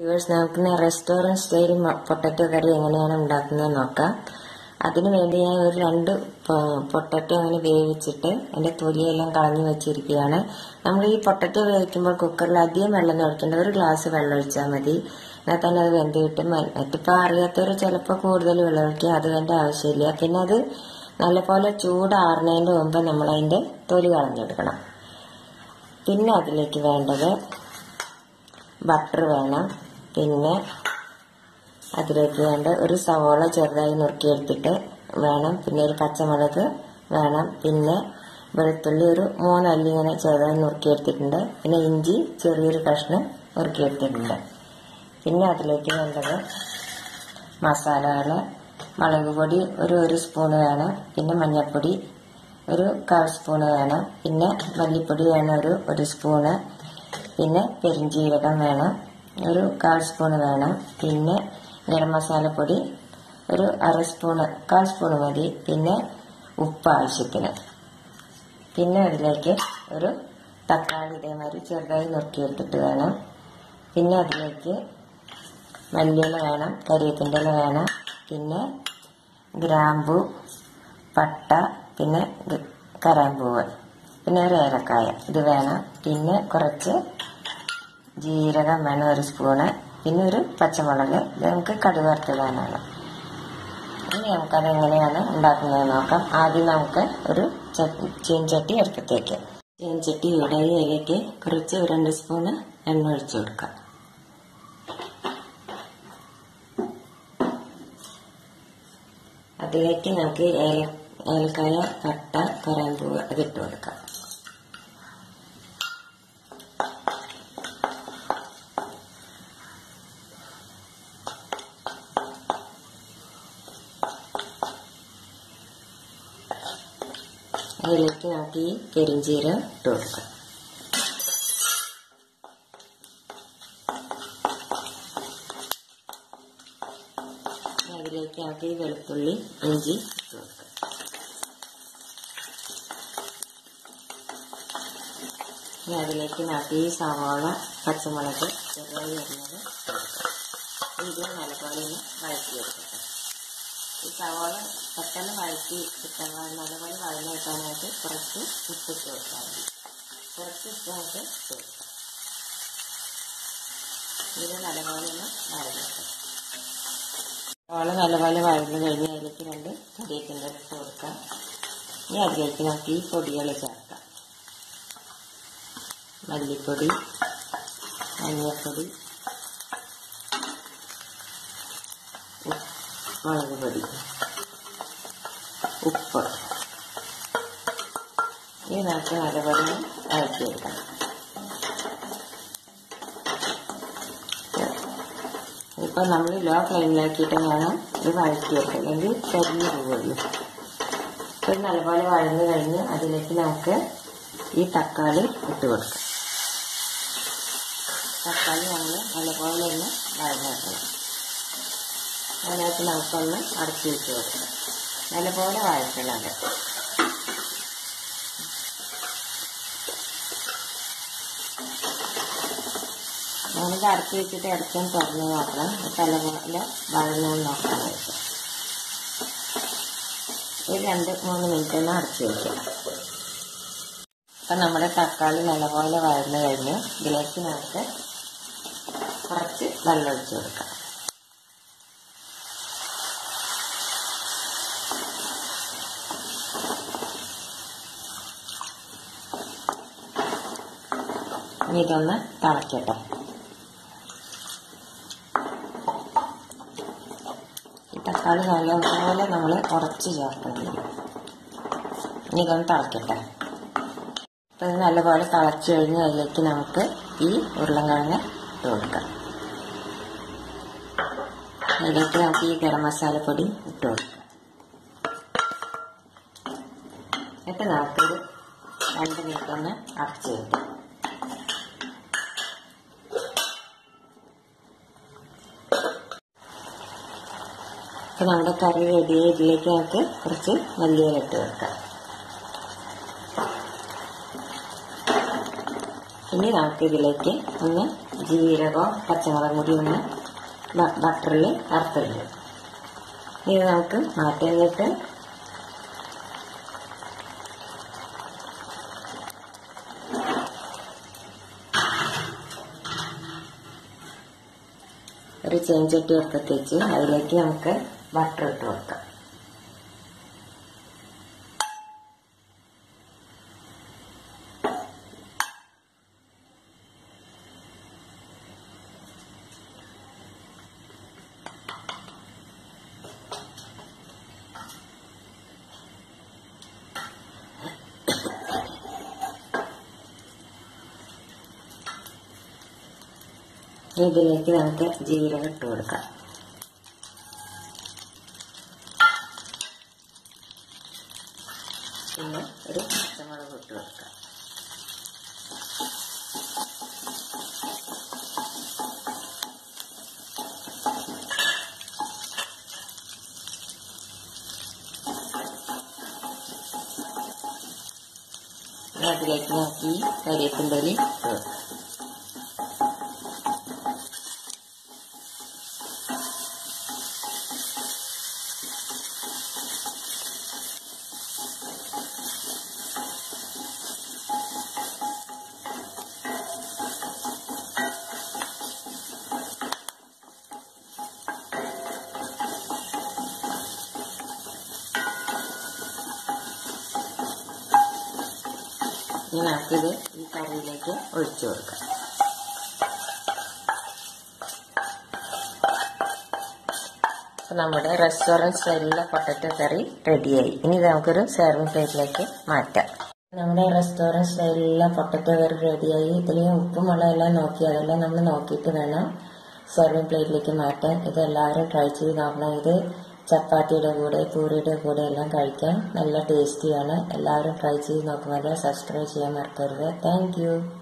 viewers നമുക്ക് restaurant style potato കറി എങ്ങനെയാണ് ഉണ്ടാക്കുന്നത് നോക്കാം അതിനു വേണ്ടി ഞാൻ ഒരു രണ്ട് പൊട്ടറ്റോ അങ്ങനെ വേവിച്ചിട്ട് അതിന്റെ തൊലിയെല്ലാം കളഞ്ഞു വെച്ചിരിക്കുകയാണ് നമ്മൾ ഈ പൊട്ടറ്റോ വേവിക്കുമ്പോൾ കുക്കറിൽ അധികം വെള്ളം ഒഴിക്കേണ്ട ഒരു ഗ്ലാസ് വെള്ളം ഒഴിച്ചാൽ മതി എന്നാൽ തന്നെ അത് വെന്ത് കിട്ടും മറ്റിപ്പോൾ അറിയാത്തവർ ചിലപ്പോൾ കൂടുതൽ വെള്ളം ഒഴിക്കുക അത് വേണ്ട ആവശ്യമില്ല പിന്നെ അത് നല്ലപോലെ ചൂടാറുന്നതിന് മുമ്പ് നമ്മൾ അതിന്റെ തൊലി കളഞ്ഞെടുക്കണം പിന്നെ അതിലേക്ക് വേണ്ടത് ബട്ടർ വേണം പിന്നെ അതിലേക്ക് വേണ്ട ഒരു സവോള ചെറുതായി നുറുക്കിയെടുത്തിട്ട് വേണം പിന്നെ ഒരു പച്ചമുളക് വേണം പിന്നെ വെളുത്തുള്ളി ഒരു മൂന്നല്ലി ഇങ്ങനെ ചെറുതായി നുറുക്കിയെടുത്തിട്ടുണ്ട് പിന്നെ ഇഞ്ചി ചെറിയൊരു കഷ്ണം നുറുക്കിയെടുത്തിട്ടുണ്ട് പിന്നെ അതിലേക്ക് വേണ്ടത് മസാലകൾ മുളക് പൊടി ഒരു ഒരു സ്പൂണ് വേണം പിന്നെ മഞ്ഞൾപ്പൊടി ഒരു കാൽ സ്പൂണ് വേണം പിന്നെ മല്ലിപ്പൊടി വേണം ഒരു ഒരു സ്പൂണ് പിന്നെ പെരിഞ്ജീരകം വേണം ഒരു കാൽ സ്പൂണ് വേണം പിന്നെ ഗരം മസാലപ്പൊടി ഒരു അര സ്പൂണ് കാൽ സ്പൂണ് മതി പിന്നെ ഉപ്പ് ആവശ്യത്തിന് പിന്നെ അതിലേക്ക് ഒരു തക്കാളി ഇതേമാതിരി ചെറുതായി നുറുക്കിയെടുത്തിട്ട് വേണം പിന്നെ അതിലേക്ക് മല്ലിയില വേണം കരിവേപ്പിൻ്റെ ഇല വേണം പിന്നെ ഗ്രാമ്പു പട്ട പിന്നെ കരാമ്പൂവ് പിന്നെ ഒരു ഏലക്കായ ഇത് വേണം പിന്നെ കുറച്ച് ജീരകം വേണം ഒരു സ്പൂണ് പിന്നെ ഒരു പച്ചമുളക് ഇത് നമുക്ക് കടുക് വറുത്തിടാനാണ് ഇനി നമുക്കത് എങ്ങനെയാണ് ഉണ്ടാക്കുന്നത് നോക്കാം ആദ്യം നമുക്ക് ഒരു ചീൻചട്ടി അടുപ്പത്തേക്ക് ചീൻചട്ടി ഇടയി അതിലേക്ക് കുറച്ച് രണ്ട് സ്പൂണ് എണ്ണ ഒഴിച്ചു കൊടുക്കാം അതിലേക്ക് നമുക്ക് ഏല ഏലക്കായ പട്ട കറാമ്പൂവ് അതിട്ട് കൊടുക്കാം അതിലേക്ക് നമുക്ക് ഈ പെരിഞ്ചീരം ഇട്ട് കൊടുക്കാം അതിലേക്ക് നമുക്ക് ഈ വെളുത്തുള്ളി ഇഞ്ചി ഇട്ട് കൊടുക്കാം ഇനി അതിലേക്ക് നമുക്ക് ഈ സവാള പച്ചമുളക് ചെറുതായി അരിഞ്ഞത് ഇത് നല്ലപോലെ ഒന്ന് വഴറ്റിയെടുക്കട്ടെ ഈ സവാള പെട്ടെന്ന് വഴറ്റി കിട്ടാൻ നല്ലപോലെ വഴഞ്ഞു കിട്ടാനായിട്ട് കുറച്ച് ഉപ്പിട്ട് കൊടുത്താൽ മതി കുറച്ച് ഉപ്പ് നമുക്ക് ഇട്ട് കൊടുക്കാം ഇത് നല്ലപോലെ ഒന്ന് വഴഞ്ഞിട്ട് സവാള നല്ലപോലെ വഴന്നു കഴിഞ്ഞ് അതിലേക്ക് രണ്ട് കരിയേപ്പിൻ്റെ ഇട്ട് കൊടുക്കാം ഇനി അതിലേക്ക് നമുക്ക് ഈ പൊടികൾ ചേർക്കാം മല്ലിപ്പൊടി മഞ്ഞൾപ്പൊടി മുളക് പൊടി ഉപ്പ് ഇത് നമുക്ക് നല്ലപോലെ വഴറ്റിയെടുക്കണം ഇപ്പം നമ്മൾ ലോ ഫ്ലെയിമിലാക്കിയിട്ട് വേണം ഇത് വഴറ്റിയെടുക്കുക അല്ലെങ്കിൽ കരിഞ്ഞു പോകുള്ളൂ ഇത് നല്ലപോലെ വഴന്നു കഴിഞ്ഞ് അതിലേക്ക് നമുക്ക് ഈ തക്കാളി ഇട്ട് കൊടുക്കാം തക്കാളി നമ്മൾ നല്ലപോലെ ഒന്ന് വഴഞ്ഞെടുക്കണം അതിനകത്ത് നമുക്കൊന്ന് അടച്ചു വെച്ച് കൊടുക്കാം നല്ലപോലെ വഴറ്റണം അത് നമ്മളിത് അടച്ചു വെച്ചിട്ട് ഇടയ്ക്കും തുറന്ന് നോക്കണം നല്ലപോലെ വഴഞ്ഞു നോക്കാനായിട്ട് ഒരു രണ്ട് മൂന്ന് മിനിറ്റ് ഒന്ന് അടച്ചു വെക്കാം അപ്പം നമ്മുടെ തക്കാളി നല്ലപോലെ വഴന്നു കഴിഞ്ഞു ഇതിലേക്ക് നമുക്ക് കുറച്ച് വെള്ളം ഒഴിച്ചു കൊടുക്കാം ഇനി ഇതൊന്ന് തിളക്കട്ടെ ഈ തക്കാളി നല്ലപോലെ നമ്മൾ ഉറച്ച് ചേർക്കണം ഇനി ഇതൊന്ന് തിളക്കട്ടെ അപ്പം ഇത് നല്ലപോലെ തിളച്ച് കഴിഞ്ഞ് അതിലേക്ക് നമുക്ക് ഈ ഉരുളൻകിഴങ്ങ് ഇട്ട് കൊടുക്കാം അതിലേക്ക് നമുക്ക് ഈ ഗരം മസാലപ്പൊടി ഇട്ട് കൊടുക്കാം എന്നിട്ട് നമുക്കൊരു രണ്ട് മിനിറ്റ് ഒന്ന് അടച്ച് വെക്കാം അപ്പം നമ്മുടെ കറി റെഡി ഇതിലേക്ക് നമുക്ക് കുറച്ച് മല്ലിയില ഇട്ട് വെക്കാം ഇനി നമുക്ക് ഇതിലേക്ക് ഒന്ന് ജീരകവും പച്ചമുളകും കൂടി ഒന്ന് ബ- ബട്ടറിൽ വറുത്തിടും ഇത് നമുക്ക് മാറ്റി വന്നിട്ട് ഒരു ചെഞ്ചട്ടി ഒക്കെ വെച്ച് അതിലേക്ക് നമുക്ക് ബട്ടർ ഇട്ട് കൊടുക്കാം ഇതിലേക്ക് നമുക്ക് ജീരകം ഇട്ട് കൊടുക്കാം പിന്നെ ഒരു പച്ചമുളക് ഇട്ട് കൊടുക്കാം ഇനി അതിലേക്ക് നമുക്ക് ഈ കരിവേപ്പിൻ്റെ ഇല ഇട്ട് കൊടുക്കാം ഇനി നമുക്കിത് ഈ കറിയിലേക്ക് ഒഴിച്ചു കൊടുക്കാം അപ്പോൾ നമ്മുടെ റെസ്റ്റോറൻറ്റ് സ്റ്റൈലിലെ പൊട്ടറ്റോ കറി റെഡിയായി ഇനി ഇത് നമുക്കൊരു സെർവിങ് പ്ലേറ്റിലേക്ക് മാറ്റാം നമ്മുടെ റെസ്റ്റോറൻറ്റ് സ്റ്റൈലിലെ പൊട്ടറ്റോ കറി റെഡിയായി ഇതിൽ ഉപ്പും വെള്ളമെല്ലാം നോക്കി അതെല്ലാം നമ്മൾ നോക്കിയിട്ട് വേണം സെർവിങ് പ്ലേറ്റിലേക്ക് മാറ്റാൻ ഇത് എല്ലാവരും ട്രൈ ചെയ്ത് നോക്കണം ഇത് ചപ്പാത്തിയുടെ കൂടെ പൂരിയുടെ കൂടെ എല്ലാം കഴിക്കാൻ നല്ല ടേസ്റ്റിയാണ് എല്ലാവരും ട്രൈ ചെയ്ത് നോക്കുമല്ലോ സബ്സ്ക്രൈബ് ചെയ്യാൻ മറക്കരുത് താങ്ക്